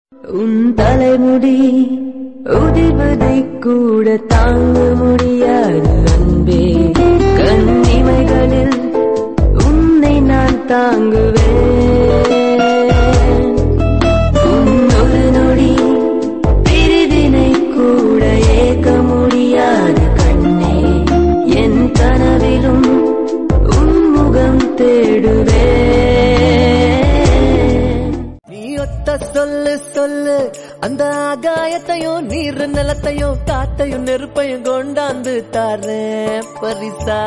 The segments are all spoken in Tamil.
உன் தலைமுடி உதிர்வதை கூட தாங்க முடியாது அன்பே கண்ணிமைகளில் உன்னை நான் தாங்குவேன் உன் ஒரு நொடி பிரிவினை கூட ஏற்க முடியாது கண்ணே என் கனவிலும் உன் முகம் தேடுவேன் நீ ஒத்த சொல்லு சொல்லு அந்த ஆகாயத்தையும் நீர் நிலத்தையும் காத்தையும் நெருப்பையும் கொண்டாந்து தாரேன் பரிசா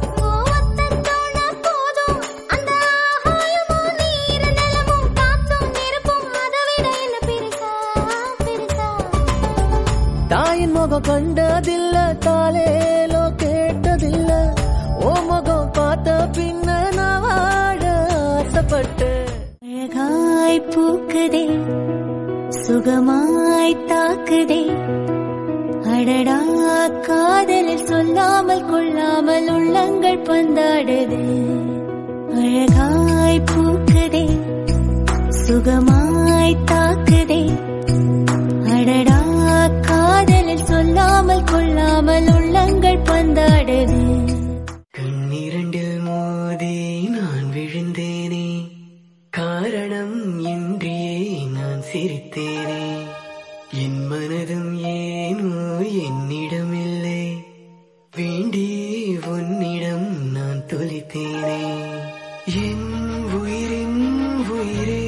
தாயின் முகம் கண்டதில்ல தாலேலோ கேட்டதில்ல ஓ முகம் பார்த்த பின்ன நான் வாழ ஆசைப்பட்டேன் அழகாய் பூக்குதே சுகமாய் தாக்குதே அடடா காதலில் சொல்லாமல் கொள்ளாமல் உள்ளங்கள் பந்தாடுது அழகாய் பூக்குதே சுகமாய் தாக்குதே அடடா காதலில் சொல்லாமல் கொள்ளாமல் உள்ளங்கள் பந்தாடுது கண்ணிரண்டில் மோதி நான் விழுந்தேனே காரணம் இன்றியே நான் சிரித்தேனே என் மனதும் ஏனோ என்னிடமில்லை வேண்டி உன்னிடம் நான் தொலைத்தேனே என் உயிரின் உயிரே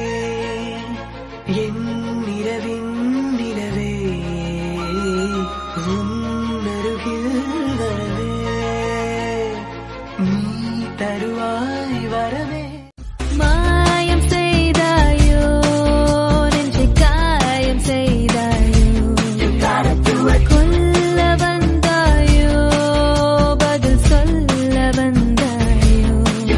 என் நிலவின் நிலவே உன் அருகில் வரவே நீ தருவாய் வரவே மாயம் செய்தாயோ நெஞ்சை காயம் செய்தாயோ கொல்ல வந்தாயோ பதில் சொல்ல வந்தாயோ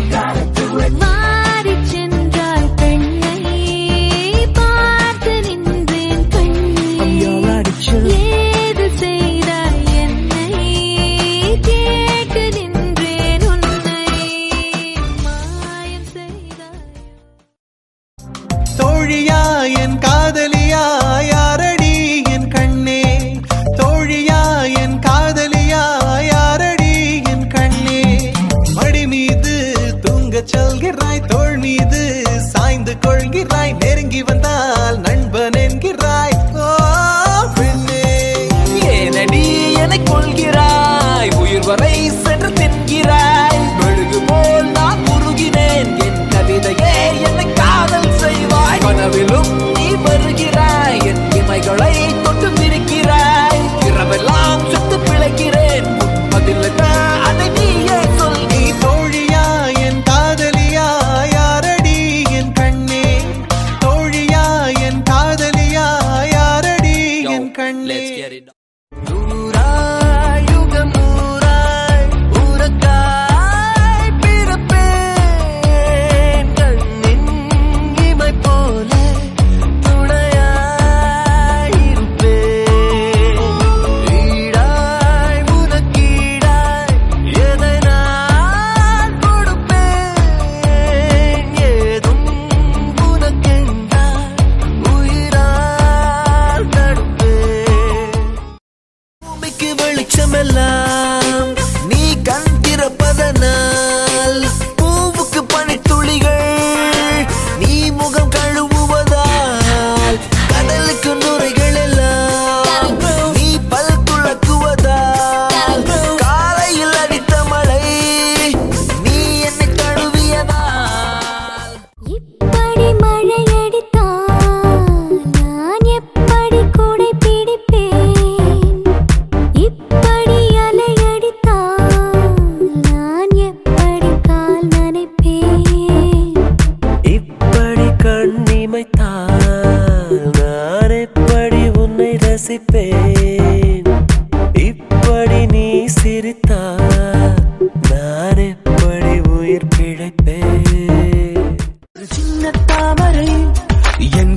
மாறிச் சென்றாய் பெண்ணை பார்த்து நின்றேன் கண்ணே ஏது செய்தாய் என்னை கேட்டு நின்றேன் உன்னை மாயம் செய்தாய் தோழியா என் காதலியா யாரடி என் கண்ணே தோழியா என் காதலியா யாரடி என் கண்ணே மடி மீது தூங்கச் சொல்கிறாய் தோள் மீது சாய்ந்து கொள்கிறாய் நெருங்கி வந்தால் நண்பன் என்கிறாய் ஓ பெண்ணே ஏனடி என்னை கொள்கிறாய் உயிர் வரை சென்று தின்கிறாய் மெழுகு போல் நான் உருகினேன் என் கவிதையே என்னை காதல் செய்வாய் கனவிலும் நீ வருகிறாய் என் இமைகளை தொட்டு பிரிக்கிறாய் இரவெல்லாம் சுத்து பிழைக்கிறேன் பதில் அதை நீயே சொல் நீ தோழியா என் காதலியா யாரடி என் கண்ணே தோழியா என் காதலியா யாரடி என் கண்ணே நூறாய் யுகம் நூறாய் உனக்காய் பிறப்பேன் கண்ணின் இமை போல துணையாய் இருப்பேன் ஈடாய் உனக்கீடாய் எதை நான் கொடுப்பேன் ஏதும் உனக்கென்றால் உயிரால் தடுப்பேன் பூமிக்கு வெளிச்சமெல்லாம் நீ கண் திறப்பதனால் பூவுக்கு பனித்துளிகள் நீ முகம் கழுவுவதால் கடலுக்கு நுரைகள் எல்லாம் நீ பல் துளக்குவதால் காலையில் அடித்த மழை நீ என்னை தழுவியதால் இப்படி மழையடித்தால் நான் எப்படி கூடை பிடிப்பேன் இப்படி அலையடித்தால் நான் எப்படி கால் நனைப்பேன் இப்படி கண்ணிமைத்தால் நான் எப்படி உன்னை ரசிப்பேன் இப்படி நீ சிரித்தால் நான் எப்படி உயிர் பிழைப்பேன் சின்ன தாமரை என்